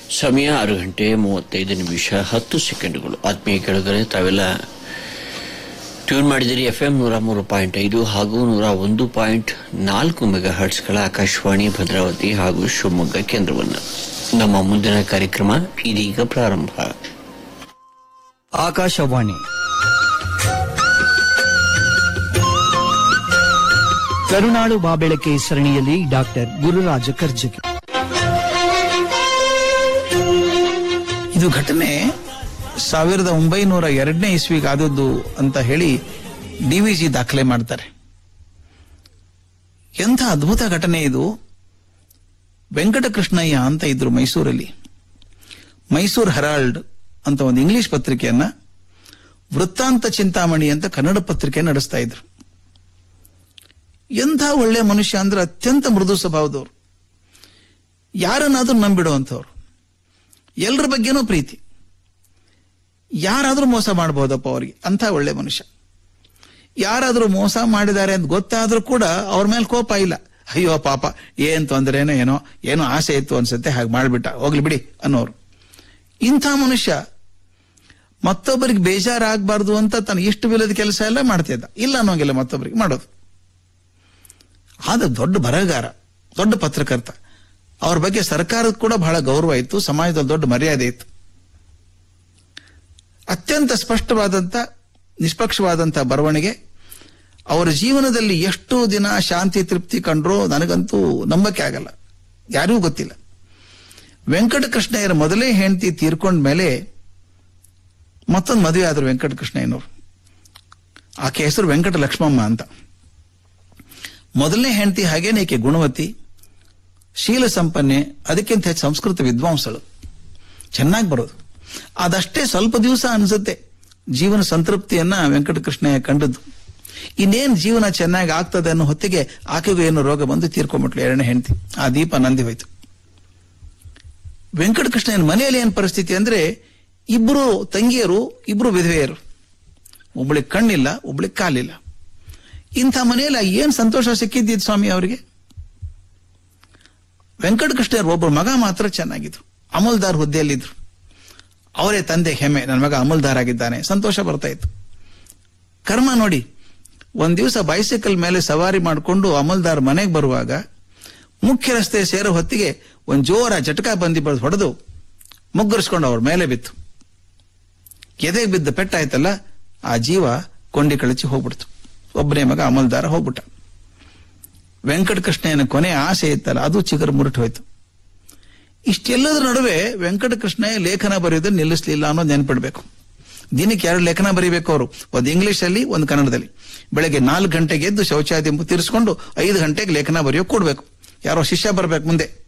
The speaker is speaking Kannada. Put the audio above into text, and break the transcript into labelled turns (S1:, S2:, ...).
S1: ಸಮಯ ಆರು ಗಂಟೆ ಮೂವತ್ತೈದು ನಿಮಿಷ ಹತ್ತು ಸೆಕೆಂಡುಗಳು ಆತ್ಮೀಯ ಕೆಳಗರೆ ತಾವೆಲ್ಲ ಟ್ಯೂನ್ ಮಾಡಿದಿರಿ ಎಫ್ ಎಂ ನೂರ ಮೂರು ಪಾಯಿಂಟ್ ಐದು ಹಾಗೂ ನೂರ ಒಂದು ಪಾಯಿಂಟ್ ನಾಲ್ಕು ಮೆಗಾ ಹರ್ಟ್ಸ್ಗಳ ಆಕಾಶವಾಣಿ ಭದ್ರಾವತಿ ಹಾಗೂ ಶಿವಮೊಗ್ಗ ಕೇಂದ್ರವನ್ನು ನಮ್ಮ ಮುಂದಿನ ಕಾರ್ಯಕ್ರಮ ಇದೀಗ ಪ್ರಾರಂಭ
S2: ಆಕಾಶವಾಣಿ ಕರುನಾಡು ಬಾಬೆಳಕೆ ಸರಣಿಯಲ್ಲಿ ಡಾಕ್ಟರ್ ಗುರುರಾಜ ಕರ್ಜಗಿ
S3: ಇದು ಘಟನೆ ಸಾವಿರದ ಒಂಬೈನೂರ ಎರಡನೇ ಇಸ್ವಿಗೆ ಆದದ್ದು ಅಂತ ಹೇಳಿ ಡಿವಿಜಿ ದಾಖಲೆ ಮಾಡ್ತಾರೆ ಎಂಥ ಅದ್ಭುತ ಘಟನೆ ಇದು ವೆಂಕಟಕೃಷ್ಣಯ್ಯ ಅಂತ ಇದ್ರು ಮೈಸೂರಲ್ಲಿ ಮೈಸೂರು ಹೆರಾಲ್ಡ್ ಅಂತ ಒಂದು ಇಂಗ್ಲಿಷ್ ಪತ್ರಿಕೆಯನ್ನ ವೃತ್ತಾಂತ ಚಿಂತಾಮಣಿ ಅಂತ ಕನ್ನಡ ಪತ್ರಿಕೆ ನಡೆಸ್ತಾ ಇದ್ರು ಎಂಥ ಒಳ್ಳೆ ಮನುಷ್ಯ ಅಂದ್ರೆ ಅತ್ಯಂತ ಮೃದು ಸ್ವಭಾವದವರು ಯಾರನ್ನಾದ್ರೂ ನಂಬಿಡುವಂಥವ್ರು ಎಲ್ಲರ ಬಗ್ಗೆನೂ ಪ್ರೀತಿ ಯಾರಾದ್ರೂ ಮೋಸ ಮಾಡಬಹುದಪ್ಪ ಅವ್ರಿಗೆ ಅಂತ ಒಳ್ಳೆ ಮನುಷ್ಯ ಯಾರಾದ್ರೂ ಮೋಸ ಮಾಡಿದ್ದಾರೆ ಅಂತ ಗೊತ್ತಾದ್ರೂ ಕೂಡ ಅವ್ರ ಮೇಲೆ ಕೋಪ ಇಲ್ಲ ಅಯ್ಯೋ ಪಾಪ ಏನ್ ತೊಂದರೆನೋ ಏನೋ ಏನೋ ಆಸೆ ಇತ್ತು ಅನ್ಸುತ್ತೆ ಹಾಗೆ ಮಾಡ್ಬಿಟ್ಟ ಹೋಗ್ಲಿ ಬಿಡಿ ಅನ್ನೋರು ಇಂಥ ಮನುಷ್ಯ ಮತ್ತೊಬ್ಬರಿಗೆ ಬೇಜಾರಾಗಬಾರ್ದು ಅಂತ ತನ್ನ ಇಷ್ಟು ಬಿಲ್ಲದ ಕೆಲಸ ಎಲ್ಲ ಮಾಡ್ತಿದ್ದ ಇಲ್ಲ ಅನ್ನೋಂಗಿಲ್ಲ ಮತ್ತೊಬ್ಬರಿಗೆ ಮಾಡೋದು ಆದ ದೊಡ್ಡ ಬರಹಗಾರ ದೊಡ್ಡ ಪತ್ರಕರ್ತ ಅವ್ರ ಬಗ್ಗೆ ಸರ್ಕಾರದ ಕೂಡ ಬಹಳ ಗೌರವ ಇತ್ತು ಸಮಾಜದಲ್ಲಿ ದೊಡ್ಡ ಮರ್ಯಾದೆ ಇತ್ತು ಅತ್ಯಂತ ಸ್ಪಷ್ಟವಾದಂತ ನಿಷ್ಪಕ್ಷವಾದಂತ ಬರವಣಿಗೆ ಅವರ ಜೀವನದಲ್ಲಿ ಎಷ್ಟು ದಿನ ಶಾಂತಿ ತೃಪ್ತಿ ಕಂಡ್ರೋ ನನಗಂತೂ ನಂಬಕ್ಕೆ ಆಗಲ್ಲ ಯಾರಿಗೂ ಗೊತ್ತಿಲ್ಲ ವೆಂಕಟಕೃಷ್ಣಯ್ಯರ ಮೊದಲೇ ಹೆಂಡತಿ ತೀರ್ಕೊಂಡ ಮೇಲೆ ಮತ್ತೊಂದು ಮದುವೆ ಆದ್ರು ವೆಂಕಟಕೃಷ್ಣಯ್ಯನವರು ಆಕೆ ಹೆಸರು ವೆಂಕಟ ಲಕ್ಷ್ಮಮ್ಮ ಅಂತ ಮೊದಲನೇ ಹೆಂಡತಿ ಹಾಗೇನೆ ಈಕೆ ಗುಣವತಿ ಶೀಲ ಸಂಪನ್ನೆ ಅದಕ್ಕಿಂತ ಹೆಚ್ಚು ಸಂಸ್ಕೃತ ವಿದ್ವಾಂಸಳು ಚೆನ್ನಾಗಿ ಬರೋದು ಅದಷ್ಟೇ ಸ್ವಲ್ಪ ದಿವಸ ಅನ್ಸುತ್ತೆ ಜೀವನ ಸಂತೃಪ್ತಿಯನ್ನ ವೆಂಕಟಕೃಷ್ಣಯ್ಯ ಕಂಡದ್ದು ಇನ್ನೇನ್ ಜೀವನ ಚೆನ್ನಾಗಿ ಆಗ್ತದೆ ಅನ್ನೋ ಹೊತ್ತಿಗೆ ಆಕೆಗೂ ಏನೋ ರೋಗ ಬಂದು ತೀರ್ಕೊಂಡ್ಬಿಟ್ಲು ಎರಡನೇ ಹೆಂಡತಿ ಆ ದೀಪ ನಂದಿ ಹೋಯ್ತು ವೆಂಕಟಕೃಷ್ಣಯ್ಯನ ಮನೆಯಲ್ಲಿ ಏನ್ ಪರಿಸ್ಥಿತಿ ಅಂದ್ರೆ ಇಬ್ರು ತಂಗಿಯರು ಇಬ್ರು ವಿಧವೆಯರು ಒಬ್ಳಿಗೆ ಕಣ್ಣಿಲ್ಲ ಒಬ್ಳಿಗೆ ಕಾಲಿಲ್ಲ ಇಂಥ ಮನೆಯಲ್ಲಿ ಏನ್ ಸಂತೋಷ ಸಿಕ್ಕಿದ್ದಿದ್ ಸ್ವಾಮಿ ಅವರಿಗೆ ವೆಂಕಟಕೃಷ್ಣಯ್ಯರು ಒಬ್ಬರು ಮಗ ಮಾತ್ರ ಚೆನ್ನಾಗಿದ್ರು ಅಮಲ್ದಾರ್ ಹುದ್ದೆಯಲ್ಲಿದ್ರು ಅವರೇ ತಂದೆ ಹೆಮ್ಮೆ ನನ್ನ ಮಗ ಅಮಲ್ದಾರ್ ಆಗಿದ್ದಾನೆ ಸಂತೋಷ ಬರ್ತಾ ಇತ್ತು ಕರ್ಮ ನೋಡಿ ಒಂದ್ ದಿವಸ ಬೈಸಿಕಲ್ ಮೇಲೆ ಸವಾರಿ ಮಾಡಿಕೊಂಡು ಅಮಲ್ದಾರ್ ಮನೆಗೆ ಬರುವಾಗ ಮುಖ್ಯ ರಸ್ತೆ ಸೇರೋ ಹೊತ್ತಿಗೆ ಒಂದ್ ಜೋರ ಜಟಕ ಬಂದಿ ಬರೆದು ಹೊಡೆದು ಮುಗ್ಗರಿಸ್ಕೊಂಡು ಅವ್ರ ಮೇಲೆ ಬಿತ್ತು ಎದೆಗೆ ಬಿದ್ದ ಪೆಟ್ಟಾಯ್ತಲ್ಲ ಆ ಜೀವ ಕೊಂಡಿ ಕಳಚಿ ಹೋಗ್ಬಿಡ್ತು ಒಬ್ಬನೇ ಮಗ ಅಮಲ್ದಾರ ಹೋಗ್ಬಿಟ್ಟ ವೆಂಕಟಕೃಷ್ಣಯ್ಯನ ಕೊನೆ ಆಸೆ ಇತ್ತಲ್ಲ ಅದು ಚಿಗುರು ಮುರುಟು ಹೋಯ್ತು ಇಷ್ಟೆಲ್ಲದರ ನಡುವೆ ವೆಂಕಟಕೃಷ್ಣಯ್ಯ ಲೇಖನ ಬರೆಯೋದನ್ನ ನಿಲ್ಲಿಸಲಿಲ್ಲ ಅನ್ನೋದು ನೆನ್ಪಿಡ್ಬೇಕು ದಿನಕ್ಕೆ ಎರಡು ಲೇಖನ ಬರೀಬೇಕು ಅವರು ಒಂದು ಇಂಗ್ಲಿಷ್ ಅಲ್ಲಿ ಒಂದು ಕನ್ನಡದಲ್ಲಿ ಬೆಳಗ್ಗೆ ನಾಲ್ಕು ಗಂಟೆಗೆ ಎದ್ದು ಶೌಚಾಲಯ ತೀರಿಸ್ಕೊಂಡು ಐದು ಗಂಟೆಗೆ ಲೇಖನ ಬರೆಯೋ ಕೊಡ್ಬೇಕು ಯಾರೋ ಶಿಷ್ಯ ಬರ್ಬೇಕು ಮುಂದೆ